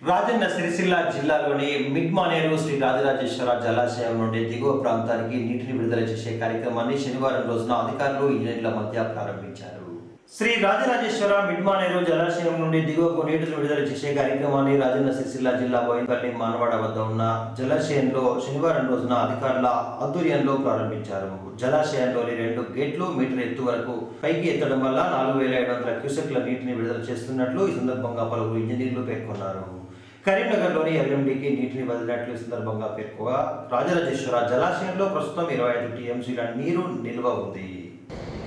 రాజన్న సిరిసిల్ల జిల్లాలోని మిడ్మానేరు శ్రీ రాజరాజేశ్వర జలాశయం నుండి దిగువ ప్రాంతానికి నీటిని విడుదల చేసే కార్యక్రమాన్ని శనివారం రోజున అధికారులు ఇంజనీర్ల మధ్య ప్రారంభించారు శ్రీ రాజరాజేశ్వర మిడ్మానేరు జలాశయం నుండి దిగువకు నీటిని విడుదల చేసే కార్యక్రమాన్ని రాజన్న సిరిసిల్ల జిల్లా బోయినపల్లి మానవాడ వద్ద ఉన్న జలాశయంలో శనివారం రోజున అధికారుల ఆధ్వర్యంలో ప్రారంభించారు జలాశయంలోని రెండు గేట్లు మీటర్ ఎత్తు వరకు పైకి ఎత్తడం వల్ల నాలుగు వేల ఏడు వందల క్యూసెక్ల నీటిని విడుదల చేస్తున్నట్లు ఈ సందర్భంగా పలువురు ఇంజనీర్లు పేర్కొన్నారు కరీంనగర్లోని ఎల్ఎండికి నీటిని వదిలినట్లు ఈ సందర్భంగా పేర్కొగా రాజరాజేశ్వర జలాశయంలో ప్రస్తుతం ఇరవై ఐదు టీఎంసీల నీరు నిల్వ ఉంది